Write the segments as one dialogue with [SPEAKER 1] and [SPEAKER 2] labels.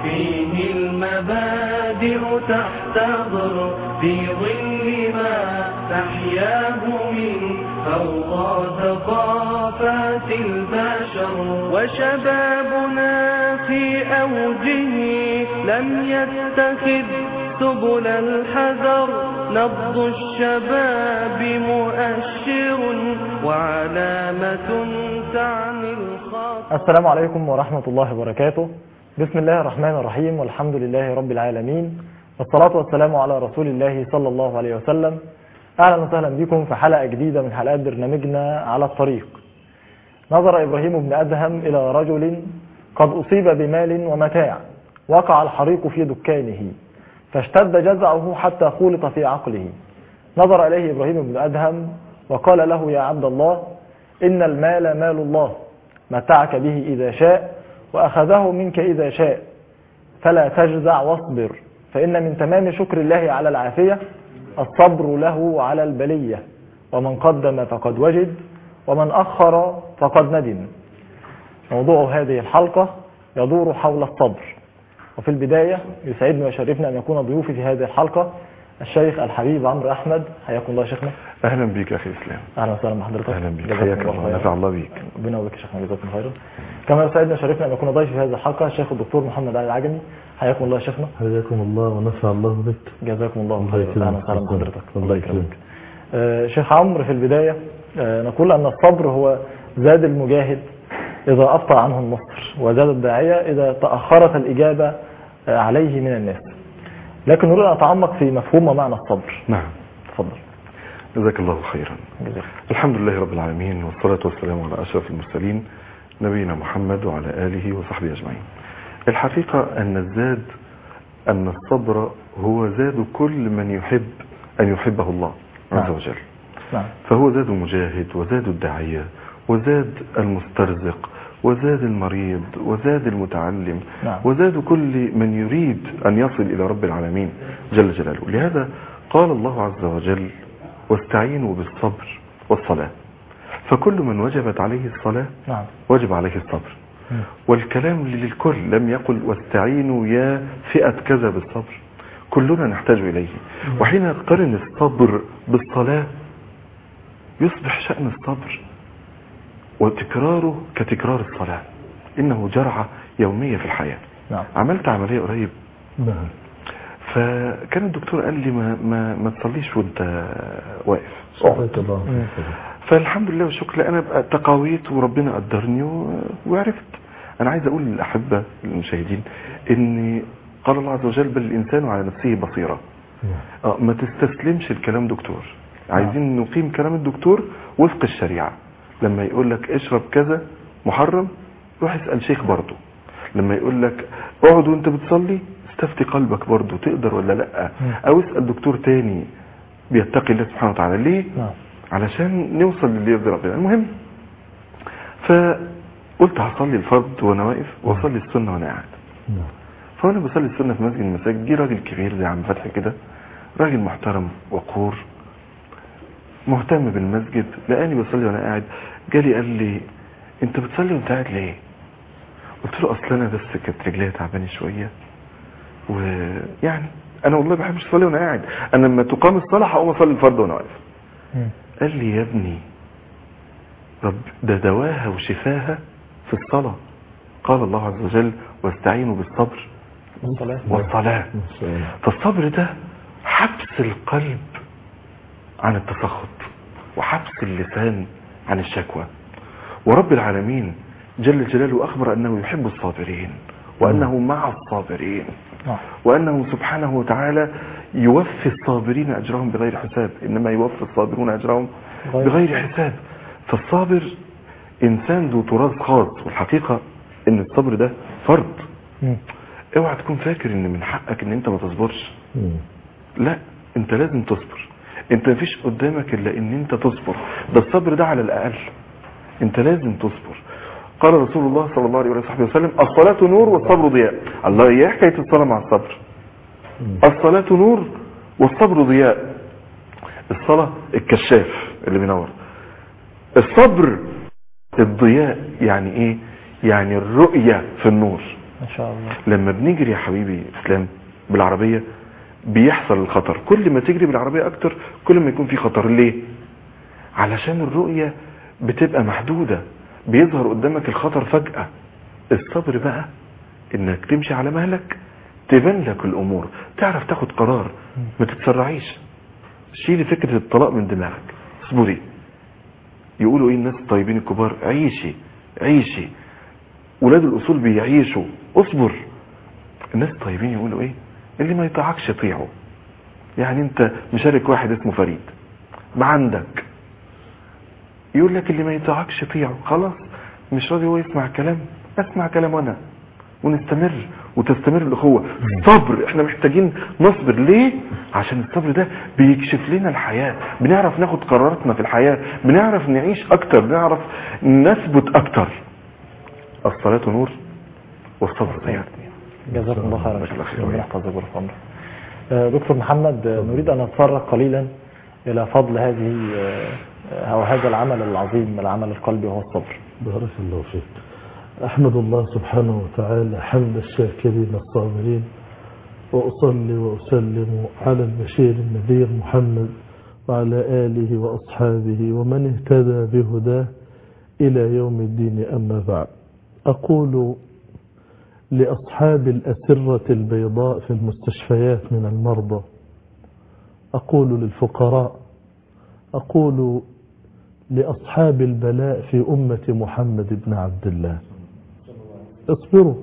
[SPEAKER 1] فيه المبادئ تحتضر في ظل ما تحياه من فوضى ثقافات البشر وشبابنا في أوجه لم يتخذ سبل الحذر نبض الشباب مؤشر وعلامة تعني الخطر
[SPEAKER 2] السلام عليكم ورحمة الله وبركاته بسم الله الرحمن الرحيم والحمد لله رب العالمين والصلاة والسلام على رسول الله صلى الله عليه وسلم أهلا وسهلا بكم في حلقة جديدة من حلقات برنامجنا على الطريق نظر إبراهيم بن أدهم إلى رجل قد أصيب بمال ومتاع وقع الحريق في دكانه فاشتد جزعه حتى خولط في عقله نظر إليه إبراهيم بن أدهم وقال له يا عبد الله إن المال مال الله متعك به إذا شاء وأخذه منك إذا شاء فلا تجزع واصبر فإن من تمام شكر الله على العافية الصبر له على البلية ومن قدم فقد وجد ومن أخر فقد ندم موضوع هذه الحلقة يدور حول الصبر وفي البداية يسعدني ويشرفني أن يكون ضيوفي في هذه الحلقة الشيخ الحبيب عمرو أحمد حياكم الله شيخنا
[SPEAKER 3] اهلا بيك يا اخي اسلام
[SPEAKER 2] أهلا وسهلا بحضرتك
[SPEAKER 3] اهلا بيك
[SPEAKER 2] جزاكم
[SPEAKER 3] حياك
[SPEAKER 2] الله
[SPEAKER 3] الله
[SPEAKER 2] خيرا.
[SPEAKER 3] نفع الله بيك
[SPEAKER 2] ربنا وبك يا شيخنا جزاكم خيرا كما يسعدني ويشرفني أن يكون ضيفي في هذه الحلقة الشيخ الدكتور محمد علي العجمي حياكم الله يا شيخنا
[SPEAKER 4] حياكم الله ونفع الله بك
[SPEAKER 2] جزاكم الله
[SPEAKER 4] الله
[SPEAKER 2] خيرا
[SPEAKER 4] يكرمك.
[SPEAKER 2] اهلا وسهلا بحضرتك
[SPEAKER 4] الله يكرمك.
[SPEAKER 2] آه، شيخ عمرو في البدايه آه، نقول ان الصبر هو زاد المجاهد اذا ابطا عنه النصر وزاد الداعيه اذا تاخرت الاجابه آه، عليه من الناس لكن نريد ان نتعمق في مفهوم ومعنى الصبر
[SPEAKER 3] نعم
[SPEAKER 2] تفضل
[SPEAKER 3] جزاك الله خيرا
[SPEAKER 2] جزاك
[SPEAKER 3] الحمد لله رب العالمين والصلاة والسلام على أشرف المرسلين نبينا محمد وعلى آله وصحبه أجمعين الحقيقة أن الزاد أن الصبر هو زاد كل من يحب أن يحبه الله عز
[SPEAKER 2] نعم.
[SPEAKER 3] وجل
[SPEAKER 2] نعم
[SPEAKER 3] فهو زاد المجاهد وزاد الداعية وزاد المسترزق وزاد المريض وزاد المتعلم
[SPEAKER 2] نعم.
[SPEAKER 3] وزاد كل من يريد أن يصل إلى رب العالمين جل جلاله لهذا قال الله عز وجل واستعينوا بالصبر والصلاة فكل من وجبت عليه الصلاة
[SPEAKER 2] نعم
[SPEAKER 3] وجب عليه الصبر
[SPEAKER 2] مم.
[SPEAKER 3] والكلام للكل لم يقل واستعينوا يا فئة كذا بالصبر كلنا نحتاج إليه وحين يقترن الصبر بالصلاة يصبح شأن الصبر وتكراره كتكرار الصلاة إنه جرعة يومية في الحياة
[SPEAKER 2] نعم
[SPEAKER 3] عملت عملية قريب
[SPEAKER 4] نعم
[SPEAKER 3] فكان الدكتور قال لي ما, ما, ما تصليش وانت واقف
[SPEAKER 4] شكرك الله
[SPEAKER 2] مم.
[SPEAKER 3] فالحمد لله والشكر لله انا بقى تقاويت وربنا قدرني و- وعرفت انا عايز اقول للاحبه المشاهدين ان قال الله عز وجل بل الانسان على نفسه بصيره
[SPEAKER 4] نعم.
[SPEAKER 3] اه ما تستسلمش لكلام دكتور عايزين نقيم كلام الدكتور وفق الشريعه لما يقول لك اشرب كذا محرم روح اسال شيخ برضه لما يقول لك اقعد وانت بتصلي استفتي قلبك برضه تقدر ولا لا
[SPEAKER 2] مم.
[SPEAKER 3] او اسال دكتور تاني بيتقي الله سبحانه وتعالى ليه
[SPEAKER 2] نعم
[SPEAKER 3] علشان نوصل للي يرضي ربنا المهم فقلت هصلي الفرض وانا واقف واصلي السنه وانا قاعد
[SPEAKER 4] نعم.
[SPEAKER 3] فانا بصلي السنه في مسجد من المساجد جه راجل كبير زي عم فتحي كده راجل محترم وقور مهتم بالمسجد لقاني بصلي وانا قاعد جالي قال لي انت بتصلي وانت قاعد ليه قلت له اصل انا بس كانت رجليا تعبانه شويه ويعني انا والله ما بحبش اصلي وانا قاعد انا لما تقام الصلاه هقوم اصلي الفرض وانا واقف
[SPEAKER 2] مم.
[SPEAKER 3] قال لي يا ابني رب ده دواها وشفاها في الصلاة قال الله عز وجل واستعينوا بالصبر
[SPEAKER 2] الصلاة
[SPEAKER 3] والصلاة
[SPEAKER 4] ما شاء الله.
[SPEAKER 3] فالصبر ده حبس القلب عن التسخط وحبس اللسان عن الشكوى ورب العالمين جل جلاله أخبر أنه يحب الصابرين وأنه مع الصابرين
[SPEAKER 2] نعم
[SPEAKER 3] وأنه سبحانه وتعالى يوفي الصابرين أجرهم بغير حساب إنما يوفي الصابرون أجرهم
[SPEAKER 2] غير
[SPEAKER 3] بغير حساب فالصابر إنسان ذو تراث خاص والحقيقة إن الصبر ده فرض
[SPEAKER 2] مم.
[SPEAKER 3] اوعى تكون فاكر ان من حقك ان انت ما تصبرش
[SPEAKER 4] مم.
[SPEAKER 3] لا انت لازم تصبر انت مفيش قدامك الا ان انت تصبر ده الصبر ده على الاقل انت لازم تصبر قال رسول الله صلى الله عليه وصحبه وسلم الصلاة نور والصبر ضياء الله ايه حكاية الصلاة مع الصبر الصلاة نور والصبر ضياء الصلاة الكشاف اللي بينور الصبر الضياء يعني ايه يعني الرؤية في النور
[SPEAKER 2] ما شاء الله
[SPEAKER 3] لما بنجري يا حبيبي اسلام بالعربية بيحصل الخطر كل ما تجري بالعربية اكتر كل ما يكون في خطر ليه علشان الرؤية بتبقى محدودة بيظهر قدامك الخطر فجأة الصبر بقى انك تمشي على مهلك تبان لك الامور تعرف تاخد قرار ما تتسرعيش شيلي فكرة الطلاق من دماغك اصبري يقولوا ايه الناس الطيبين الكبار عيشي عيشي ولاد الاصول بيعيشوا اصبر الناس الطيبين يقولوا ايه اللي ما يطيعكش يطيعه يعني انت مشارك واحد اسمه فريد ما عندك يقول لك اللي ما يطيعكش يطيعه خلاص مش راضي هو يسمع كلام اسمع كلام انا ونستمر وتستمر الاخوه صبر احنا محتاجين نصبر ليه عشان الصبر ده بيكشف لنا الحياه بنعرف ناخد قراراتنا في الحياه بنعرف نعيش اكتر بنعرف نثبت اكتر الصلاه نور والصبر ضياء
[SPEAKER 2] جزاكم الله خيرا
[SPEAKER 3] جزاك الله خير.
[SPEAKER 2] ربنا يحفظك ويرفع عمرك. آه، دكتور محمد آه، نريد ان نتطرق قليلا الى فضل هذه آه، او هذا العمل العظيم العمل القلبي وهو الصبر
[SPEAKER 4] بارك الله فيك أحمد الله سبحانه وتعالى حمد الشاكرين الصابرين وأصلي وأسلم على البشير النذير محمد وعلى آله وأصحابه ومن اهتدى بهداه إلى يوم الدين أما بعد أقول لأصحاب الأسرة البيضاء في المستشفيات من المرضى أقول للفقراء أقول لأصحاب البلاء في أمة محمد بن عبد الله اصبروا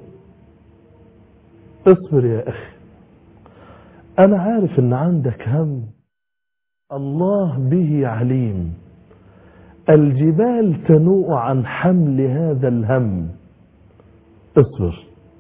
[SPEAKER 4] اصبر يا أخي أنا عارف أن عندك هم الله به عليم الجبال تنوء عن حمل هذا الهم اصبر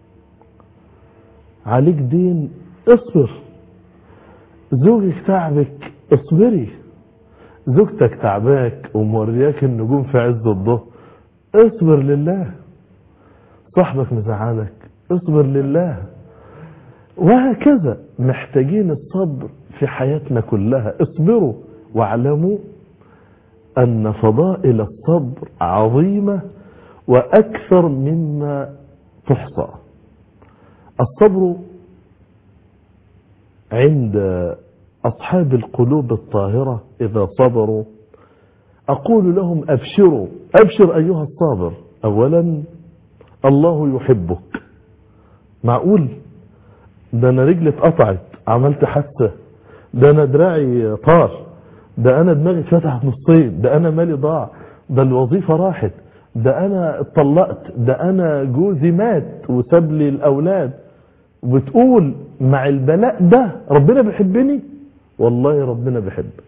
[SPEAKER 4] عليك دين اصبر زوجك تعبك اصبري زوجتك تعباك ومورياك النجوم في عز الظهر اصبر لله صاحبك مزعلك اصبر لله وهكذا محتاجين الصبر في حياتنا كلها اصبروا واعلموا أن فضائل الصبر عظيمة وأكثر مما تحصى الصبر عند أصحاب القلوب الطاهرة إذا صبروا أقول لهم أبشروا أبشر أيها الصابر أولا الله يحبك معقول ده أنا رجلي اتقطعت عملت حادثة ده أنا دراعي طار ده أنا دماغي اتفتحت نصين ده أنا مالي ضاع ده الوظيفة راحت ده أنا اتطلقت ده أنا جوزي مات وساب لي الأولاد وبتقول مع البلاء ده ربنا بيحبني والله ربنا بيحبك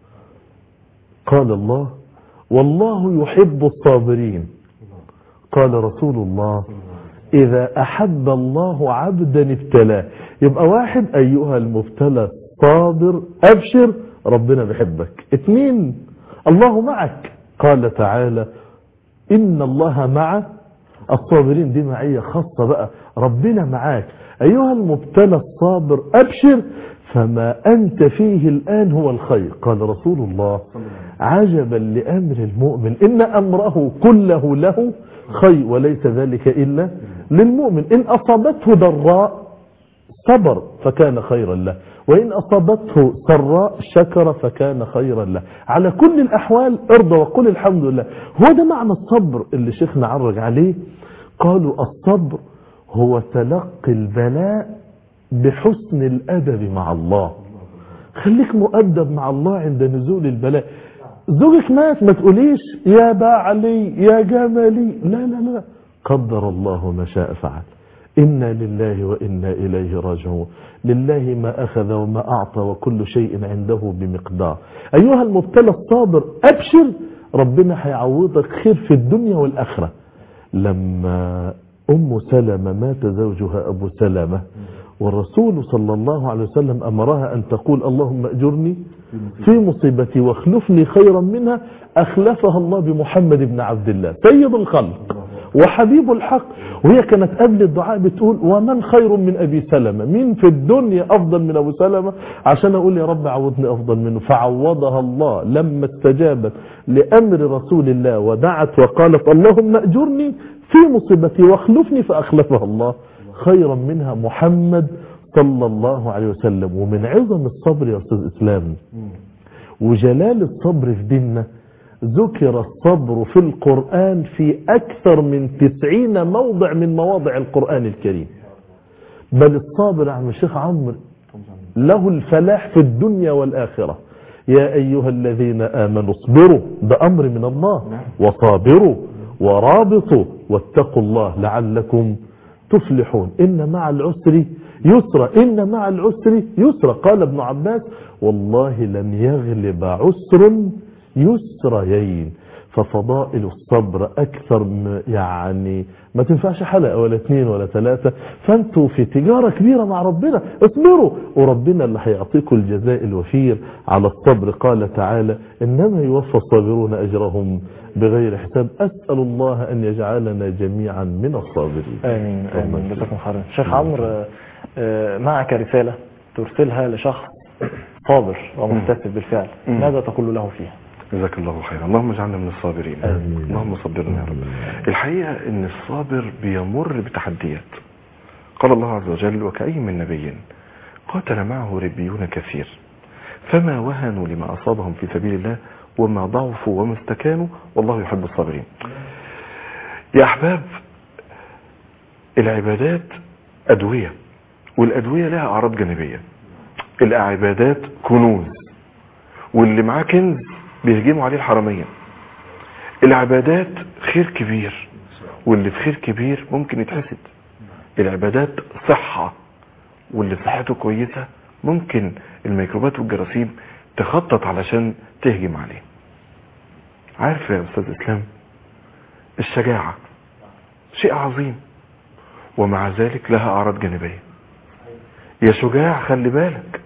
[SPEAKER 4] قال الله والله يحب الصابرين قال رسول الله إذا أحب الله عبدا ابتلاه يبقى واحد أيها المبتلى صابر أبشر ربنا بيحبك اثنين الله معك قال تعالى إن الله مع الصابرين دي معية خاصة بقى ربنا معاك أيها المبتلى الصابر أبشر فما أنت فيه الآن هو الخير قال رسول الله عجبا لأمر المؤمن إن أمره كله له خير وليس ذلك إلا للمؤمن إن أصابته ضراء صبر فكان خيرا له وإن أصابته سراء شكر فكان خيرا له على كل الأحوال ارضى وقل الحمد لله هو ده معنى الصبر اللي شيخنا عرج عليه قالوا الصبر هو تلقي البلاء بحسن الأدب مع الله خليك مؤدب مع الله عند نزول البلاء زوجك مات ما تقوليش يا بعلي يا جملي لا لا لا قدر الله ما شاء فعل إنا لله وإنا إليه راجعون لله ما أخذ وما أعطى وكل شيء عنده بمقدار أيها المبتلى الصابر أبشر ربنا هيعوضك خير في الدنيا والآخرة لما أم سلمة مات زوجها أبو سلمة والرسول صلى الله عليه وسلم أمرها أن تقول اللهم أجرني في مصيبتي واخلفني خيرا منها أخلفها الله بمحمد بن عبد الله سيد الخلق وحبيب الحق وهي كانت قبل الدعاء بتقول ومن خير من أبي سلمة مين في الدنيا أفضل من أبو سلمة عشان أقول يا رب عوضني أفضل منه فعوضها الله لما استجابت لأمر رسول الله ودعت وقالت اللهم أجرني في مصيبتي واخلفني فأخلفها الله خيرا منها محمد صلى الله عليه وسلم ومن عظم الصبر يا أستاذ إسلام وجلال الصبر في ديننا ذكر الصبر في القرآن في أكثر من تسعين موضع من مواضع القرآن الكريم بل الصابر يا عم الشيخ عمرو له الفلاح في الدنيا والآخرة يا أيها الذين آمنوا اصبروا ده أمر من الله وصابروا ورابطوا واتقوا الله لعلكم تفلحون إن مع العسر يسرا إن مع العسر يسرا قال ابن عباس والله لن يغلب عسر يسريين ففضائل الصبر أكثر م- يعني ما تنفعش حلقة ولا اثنين ولا ثلاثة فانتوا في تجارة كبيرة مع ربنا اصبروا وربنا اللي هيعطيكم الجزاء الوفير على الصبر قال تعالى إنما يوفى الصابرون أجرهم بغير حساب أسأل الله أن يجعلنا جميعا من الصابرين
[SPEAKER 2] امين امين
[SPEAKER 4] ربنا
[SPEAKER 2] جزاكم خيرا شيخ عمرو آه، آه، معك رسالة ترسلها لشخص صابر ومحتسب بالفعل
[SPEAKER 3] مم.
[SPEAKER 2] ماذا تقول له فيها
[SPEAKER 3] جزاك الله خيرا اللهم اجعلنا من الصابرين
[SPEAKER 4] آمين.
[SPEAKER 3] اللهم صبرنا يا رب الحقيقة ان الصابر بيمر بتحديات قال الله عز وجل وكأي من نبي قاتل معه ربيون كثير فما وهنوا لما أصابهم في سبيل الله وما ضعفوا وما استكانوا والله يحب الصابرين يا أحباب العبادات أدوية والأدوية لها أعراض جانبية العبادات كنوز واللي معاه كنز بيهجموا عليه الحرامية العبادات خير كبير واللي في خير كبير ممكن يتحسد العبادات صحة واللي صحته كويسة ممكن الميكروبات والجراثيم تخطط علشان تهجم عليه عارف يا أستاذ إسلام الشجاعة شيء عظيم ومع ذلك لها أعراض جانبية يا شجاع خلي بالك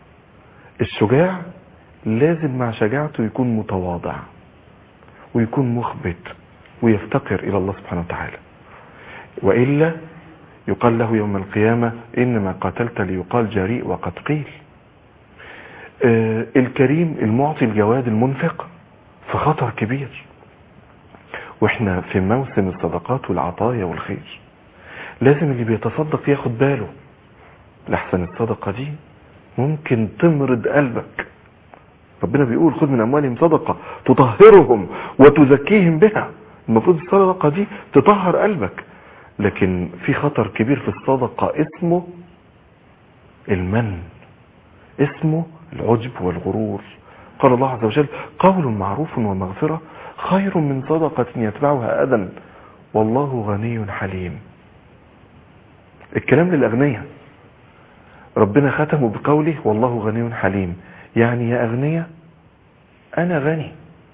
[SPEAKER 3] الشجاع لازم مع شجاعته يكون متواضع ويكون مخبت ويفتقر إلى الله سبحانه وتعالى وإلا يقال له يوم القيامة إنما قتلت ليقال جريء وقد قيل آه الكريم المعطي الجواد المنفق في خطر كبير واحنا في موسم الصدقات والعطايا والخير لازم اللي بيتصدق ياخد باله لحسن الصدقة دي ممكن تمرض قلبك ربنا بيقول خذ من أموالهم صدقة تطهرهم وتزكيهم بها المفروض الصدقة دي تطهر قلبك لكن في خطر كبير في الصدقة اسمه المن اسمه العجب والغرور قال الله عز وجل قول معروف ومغفرة خير من صدقة يتبعها أذى والله غني حليم الكلام للأغنياء ربنا ختمه بقوله والله غني حليم يعني يا أغنياء أنا غني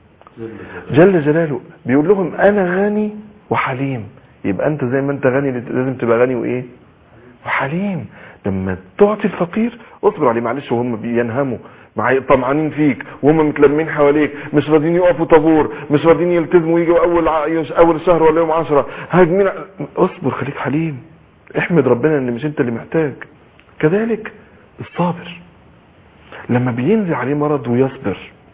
[SPEAKER 3] جل جلاله بيقول لهم أنا غني وحليم يبقى أنت زي ما أنت غني لازم تبقى غني وإيه وحليم لما تعطي الفقير اصبر عليه معلش وهم بينهموا معايا طمعانين فيك وهم متلمين حواليك مش راضيين يقفوا طابور مش راضيين يلتزموا يجوا اول ع... اول الشهر ولا يوم عشرة هاجمين ع- اصبر خليك حليم احمد ربنا ان مش انت اللي محتاج كذلك الصابر لما بينزل عليه مرض ويصبر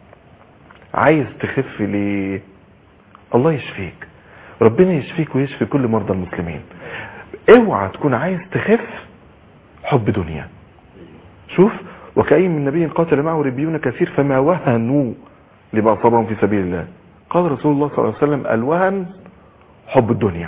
[SPEAKER 3] عايز تخف ليه الله يشفيك ربنا يشفيك ويشفي كل مرضى المسلمين اوعى تكون عايز تخف حب دنيا شوف وكأي من نبي قاتل معه ربيون كثير فما وهنوا لما أصابهم في سبيل الله قال رسول الله صلى الله عليه وسلم الوهن حب الدنيا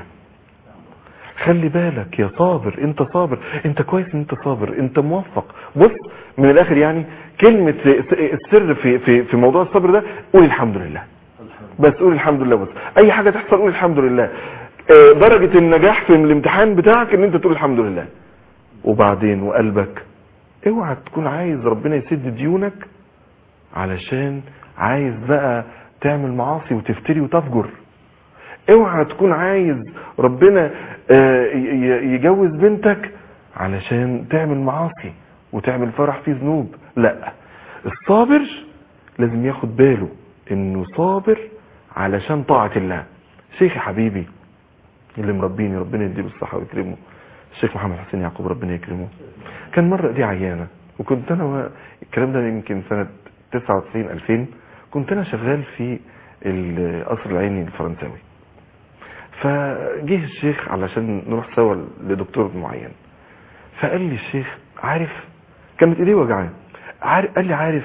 [SPEAKER 3] خلي بالك يا صابر انت صابر انت كويس ان انت صابر انت موفق بص من الاخر يعني كلمة السر في, في, في موضوع الصبر ده قول الحمد لله بس قول الحمد لله بس اي حاجة تحصل قول الحمد لله اه، درجة النجاح في الامتحان بتاعك ان انت تقول الحمد لله وبعدين وقلبك اوعى تكون عايز ربنا يسد ديونك علشان عايز بقى تعمل معاصي وتفتري وتفجر اوعى تكون عايز ربنا آه، ي- ي- يجوز بنتك علشان تعمل معاصي وتعمل فرح فيه ذنوب لا الصابر لازم ياخد باله انه صابر علشان طاعة الله شيخي حبيبي اللي مربيني ربنا يديله الصحة ويكرمه الشيخ محمد حسين يعقوب ربنا يكرمه كان مرة دي عيانة وكنت انا و... الكلام ده يمكن سنة 99 2000 كنت انا شغال في القصر العيني الفرنساوي فجه الشيخ علشان نروح سوا لدكتور معين فقال لي الشيخ عارف كانت ايديه وجعان عارف قال لي عارف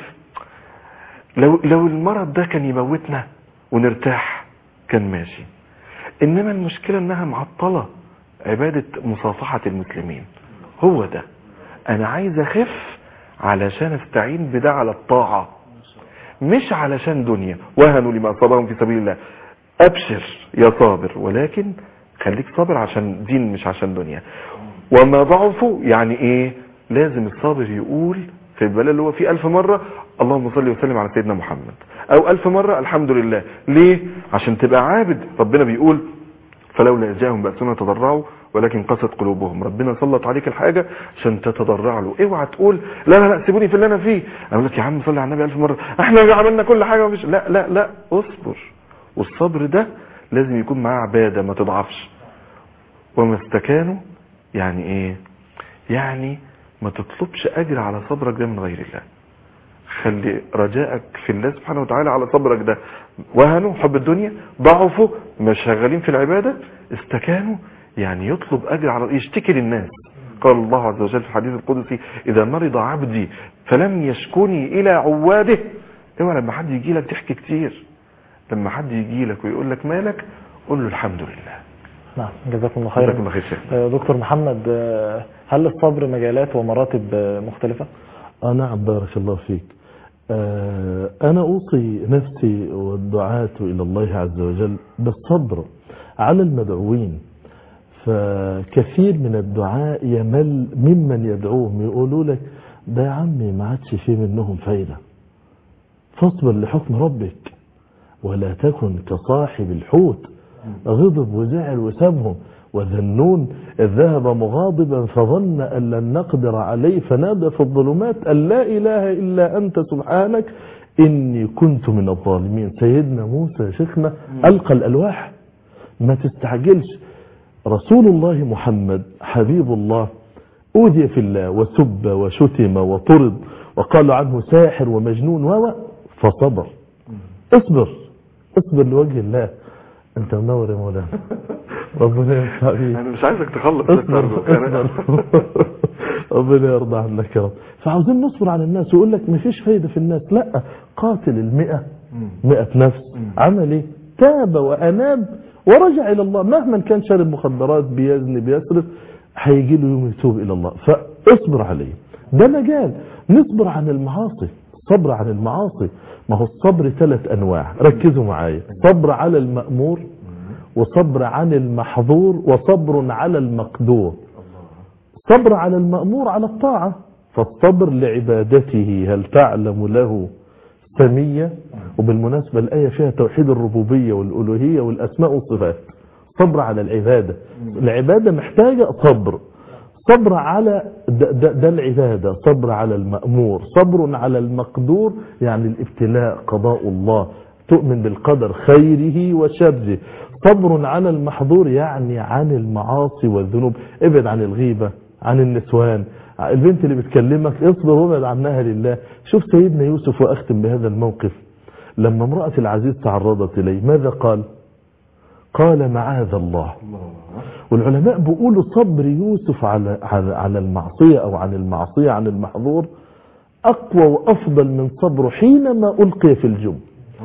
[SPEAKER 3] لو لو المرض ده كان يموتنا ونرتاح كان ماشي انما المشكله انها معطله عباده مصافحه المسلمين هو ده انا عايز اخف علشان استعين بده على الطاعه مش علشان دنيا وهنوا لما اصابهم في سبيل الله ابشر يا صابر ولكن خليك صابر عشان دين مش عشان دنيا وما ضعفوا يعني ايه لازم الصابر يقول في البلاء اللي هو فيه ألف مرة اللهم صل وسلم على سيدنا محمد أو ألف مرة الحمد لله ليه عشان تبقى عابد ربنا بيقول فلولا إذ جاءهم بأسنا تضرعوا ولكن قست قلوبهم ربنا سلط عليك الحاجة عشان تتضرع له اوعى تقول لا لا لا سيبوني في اللي انا فيه اقول لك يا عم صلي على النبي ألف مرة احنا عملنا كل حاجة ومش لا لا لا اصبر والصبر ده لازم يكون معاه عبادة ما تضعفش وما استكانوا يعني ايه يعني ما تطلبش اجر على صبرك ده من غير الله خلي رجائك في الله سبحانه وتعالى على صبرك ده وهنوا حب الدنيا ضعفوا مش شغالين في العبادة استكانوا يعني يطلب اجر على يشتكي للناس قال الله عز وجل في الحديث القدسي اذا مرض عبدي فلم يشكني الى عواده اوعى لما حد يجي لك تحكي كتير لما حد يجي لك ويقول لك مالك قول له الحمد لله
[SPEAKER 2] نعم جزاكم الله خيرا
[SPEAKER 3] جزاكم الله خير شيخ
[SPEAKER 2] آه، دكتور محمد آه، هل الصبر مجالات ومراتب آه، مختلفة؟
[SPEAKER 4] آه نعم بارك الله فيك آه أنا أوصي نفسي والدعاة إلى الله عز وجل بالصبر على المدعوين فكثير من الدعاء يمل ممن يدعوهم يقولوا لك ده يا عمي ما عادش فيه منهم فايدة فاصبر لحكم ربك ولا تكن كصاحب الحوت غضب وزعل وسابهم وذنون إذ ذهب مغاضبا فظن أن لن نقدر عليه فنادى في الظلمات أن لا إله إلا أنت سبحانك إني كنت من الظالمين سيدنا موسى شيخنا ألقى الألواح ما تستعجلش رسول الله محمد حبيب الله أوذي في الله وسب وشتم وطرد وقال عنه ساحر ومجنون و فصبر اصبر اصبر لوجه الله انت منور يا مولانا ربنا ينفع بيك
[SPEAKER 3] انا مش عايزك تخلص
[SPEAKER 4] اصبر
[SPEAKER 3] بس أرجوك.
[SPEAKER 4] اصبر ربنا يرضى عنك يا رب فعاوزين نصبر على الناس ويقول لك مفيش فايدة في الناس لا قاتل المئة مئة نفس عمل ايه تاب وأناب ورجع إلى الله مهما كان شارب مخدرات بيزني بيسرف هيجي له يوم يتوب إلى الله فاصبر عليه ده مجال نصبر عن المعاصي الصبر عن المعاصي ما هو الصبر ثلاث أنواع ركزوا معايا صبر على المأمور وصبر عن المحظور وصبر على المقدور صبر على المأمور على الطاعة فالصبر لعبادته هل تعلم له سمية وبالمناسبة الآية فيها توحيد الربوبية والألوهية والأسماء والصفات صبر على العبادة العبادة محتاجة صبر صبر على ده, ده, ده العبادة صبر على المأمور صبر على المقدور يعني الابتلاء قضاء الله تؤمن بالقدر خيره وشره صبر على المحظور يعني عن المعاصي والذنوب ابعد عن الغيبة عن النسوان البنت اللي بتكلمك اصبر وابعد عنها لله شوف سيدنا يوسف واختم بهذا الموقف لما امرأة العزيز تعرضت إليه ماذا قال قال معاذ الله والعلماء بيقولوا صبر يوسف على على على المعصية أو عن المعصية عن المحظور أقوى وأفضل من صبره حينما ألقي في الجب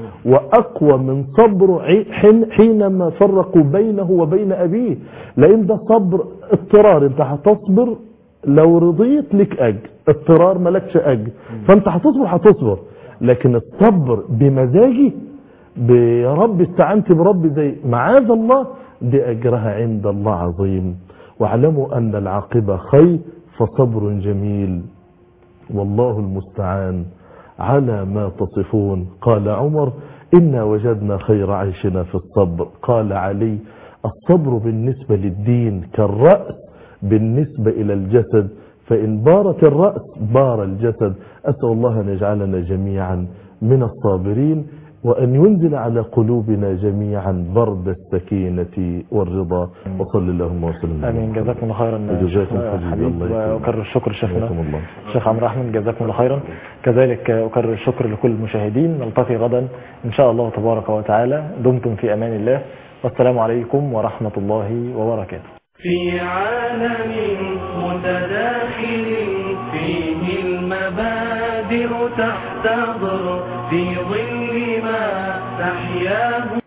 [SPEAKER 4] وأقوى من صبره عي- حين حينما فرقوا بينه وبين أبيه لأن ده صبر اضطرار أنت هتصبر لو رضيت لك أجر اضطرار ملكش أجر فأنت هتصبر هتصبر لكن الصبر بمزاجي ب- يا رب استعنت بربي زي معاذ الله دي أجرها عند الله عظيم واعلموا أن العاقبة خير فصبر جميل والله المستعان على ما تصفون قال عمر إنا وجدنا خير عيشنا في الصبر قال علي الصبر بالنسبة للدين كالرأس بالنسبة إلى الجسد فإن بارت الرأس بار الجسد أسأل الله أن يجعلنا جميعا من الصابرين وأن ينزل على قلوبنا جميعا برد السكينة والرضا وصل اللهم وسلم على
[SPEAKER 2] امين جزاكم الله خيرا
[SPEAKER 4] وجزاكم
[SPEAKER 2] شيخنا
[SPEAKER 4] حبيبي
[SPEAKER 2] حبيب
[SPEAKER 4] الله يكرمك.
[SPEAKER 2] واكرر الشكر لشيخنا
[SPEAKER 4] جزاكم الله.
[SPEAKER 2] الشيخ عمرو احمد جزاكم الله خيرا كذلك اكرر الشكر لكل المشاهدين نلتقي غدا ان شاء الله تبارك وتعالى دمتم في امان الله والسلام عليكم ورحمة الله وبركاته
[SPEAKER 1] في عالم متداخل فيه المبادئ تحتضر في ظل ما تحياه